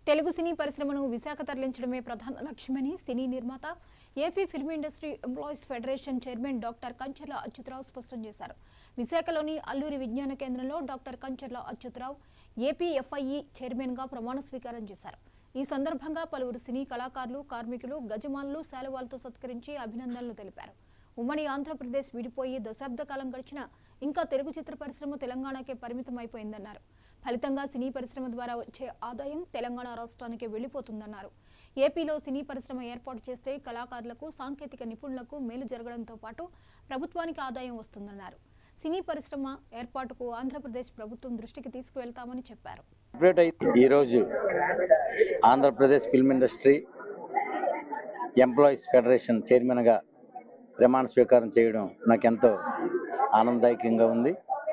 తెలుగు సినీ పరిశ్రమను విశాఖ తరలించడమే ప్రధాన లక్ష్యమని సినీ నిర్మాత AP film industry employees federation chairman doctor Kancharla Achyutarao స్పష్టం చేశారు విశాఖలోని అల్లూరి విజ్ఞాన కేంద్రంలో doctor Kancharla Achyutarao AP FIE చైర్మన్గా ప్రమాణ స్వీకారం చేశారు ఈ సందర్భంగా పలువురు సినీ కళాకారులు కార్మికులు గజమానులు శాలువాలతో సత్కరించి అభినందనలు తెలిపారు ఉమ్మడి ఆంధ్రప్రదేశ్ విడిపోయి దశాబ్ద కాలం గడిచినా ఇంకా తెలుగు చిత్ర పరిశ్రమ తెలంగాణకే పరిమితం అయిపోయిందన్నారు ఫలితంగా సినీ పరిశ్రమ ద్వారా వచ్చే ఆదాయం తెలంగాణ రాష్ట్రానికి వెళ్లిపోతుందన్నారు ఏపీలో సినీ పరిశ్రమ ఏర్పాటు చేస్తే కళాకారులకు సాంకేతిక నిపుణులకు మేలు జరగడంతో పాటు ప్రభుత్వానికి ఆదాయం వస్తుందన్నారు సినీ పరిశ్రమ ఏర్పాటుకు ఆంధ్రప్రదేశ్ ప్రభుత్వం దృష్టికి తీసుకువెళ్తామని చెప్పారు సెపరేట్ అయితే ఈరోజు Andhra Pradesh film industry employees federation చైర్మన్గా ప్రమాణ స్వీకారం చేయడం నాకు ఎంతో ఆనందదాయకంగా ఉంది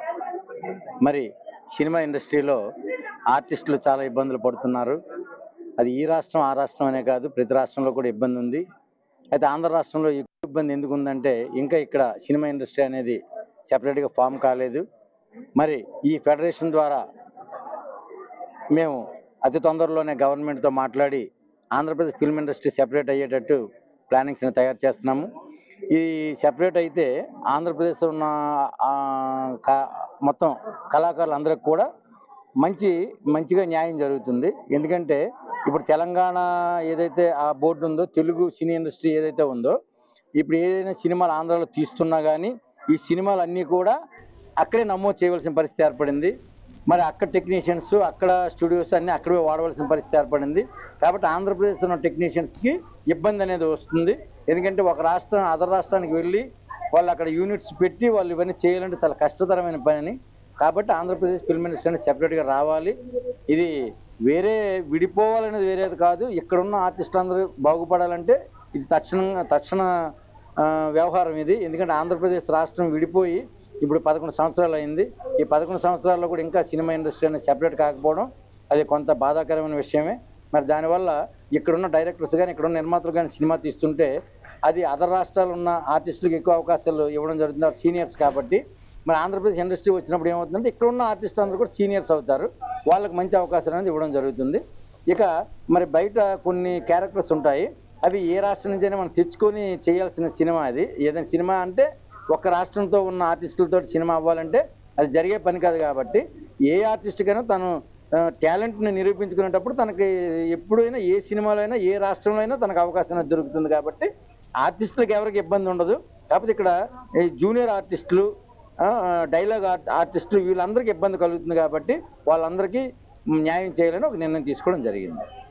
మరి సినిమా ఇండస్ట్రీలో ఆర్టిస్టులు చాలా ఇబ్బందులు పడుతున్నారు అది ఈ రాష్ట్రం ఆ రాష్ట్రం అనే కాదు ప్రతి రాష్ట్రంలో కూడా ఇబ్బంది ఉంది అయితే ఆంధ్ర రాష్ట్రంలో ఎక్కువ ఇబ్బంది ఎందుకు ఉందంటే ఇంకా ఇక్కడ సినిమా ఇండస్ట్రీ అనేది సెపరేట్గా ఫామ్ కాలేదు మరి ఈ ఫెడరేషన్ ద్వారా మేము అతి తొందరలోనే గవర్నమెంట్తో మాట్లాడి ఆంధ్రప్రదేశ్ ఫిల్మ్ ఇండస్ట్రీ సెపరేట్ అయ్యేటట్టు ప్లానింగ్స్ని తయారు చేస్తున్నాము ఈ సెపరేట్ అయితే ఆంధ్రప్రదేశ్లో ఉన్న ఆ, క- మొత్తం కళాకారులందరికీ కూడా మంచి మంచిగా న్యాయం జరుగుతుంది ఎందుకంటే ఇప్పుడు తెలంగాణ ఏదైతే ఆ బోర్డు ఉందో తెలుగు సినీ ఇండస్ట్రీ ఏదైతే ఉందో ఇప్పుడు ఏదైనా సినిమాలు ఆంధ్రాలో తీస్తున్నా కానీ ఈ సినిమాలు అన్నీ కూడా అక్కడే నమోదు చేయవలసిన పరిస్థితి ఏర్పడింది మరి అక్కడ టెక్నీషియన్స్ అక్కడ స్టూడియోస్ అన్ని అక్కడే వాడవలసిన పరిస్థితి ఏర్పడింది కాబట్టి ఆంధ్రప్రదేశ్ ఉన్న టెక్నీషియన్స్కి ఇబ్బంది అనేది వస్తుంది ఎందుకంటే ఒక రాష్ట్రం అదర్ రాష్ట్రానికి వెళ్ళి వాళ్ళు అక్కడ యూనిట్స్ పెట్టి వాళ్ళు ఇవన్నీ చేయాలంటే చాలా కష్టతరమైన పని కాబట్టి ఆంధ్రప్రదేశ్ ఫిల్మ్ ఇండస్ట్రీ అనేది సెపరేట్గా రావాలి ఇది వేరే విడిపోవాలనేది వేరేది కాదు ఇక్కడున్న ఆర్టిస్టులు అందరూ బాగుపడాలంటే ఇది తక్షణంగా తక్షణ ఆ, వ్యవహారం ఇది ఎందుకంటే ఆంధ్రప్రదేశ్ రాష్ట్రం విడిపోయి ఇప్పుడు పదకొండు సంవత్సరాలు అయింది ఈ పదకొండు సంవత్సరాల్లో కూడా ఇంకా సినిమా ఇండస్ట్రీ అనేది సెపరేట్ కాకపోవడం అది కొంత బాధాకరమైన విషయమే మరి దానివల్ల ఇక్కడున్న డైరెక్టర్స్ కానీ ఇక్కడున్న నిర్మాతలు కానీ సినిమా తీస్తుంటే అది అదర్ రాష్ట్రాలు ఉన్న ఆర్టిస్టులకు ఎక్కువ అవకాశాలు ఇవ్వడం జరుగుతుంది సీనియర్స్ కాబట్టి మరి ఆంధ్రప్రదేశ్ ఇండస్ట్రీ వచ్చినప్పుడు ఏమవుతుందంటే ఇక్కడ ఉన్న ఆర్టిస్టులు అందరూ కూడా సీనియర్స్ అవుతారు వాళ్ళకి మంచి అవకాశాలు అనేది ఇవ్వడం జరుగుతుంది ఇక మరి బయట కొన్ని క్యారెక్టర్స్ ఉంటాయి అవి ఏ రాష్ట్రం నుంచైనా మనం తెచ్చుకొని చేయాల్సిన సినిమా అది ఏదైనా సినిమా అంటే ఒక రాష్ట్రంతో ఉన్న ఆర్టిస్టులతో సినిమా అవ్వాలంటే అది జరిగే పని కాదు కాబట్టి ఏ ఆర్టిస్ట్కైనా తను టాలెంట్ని నిరూపించుకునేటప్పుడు తనకి ఎప్పుడైనా ఏ సినిమాలో అయినా ఏ రాష్ట్రంలో అయినా తనకు అవకాశం అనేది దొరుకుతుంది కాబట్టి ఆర్టిస్టులకు ఎవరికి ఇబ్బంది ఉండదు కాకపోతే ఇక్కడ ఈ జూనియర్ ఆర్టిస్టులు ఆ, డైలాగ్ ఆర్ట్ ఆర్టిస్టులు వీళ్ళందరికీ ఇబ్బంది కలుగుతుంది కాబట్టి వాళ్ళందరికీ న్యాయం చేయాలని ఒక నిర్ణయం తీసుకోవడం జరిగింది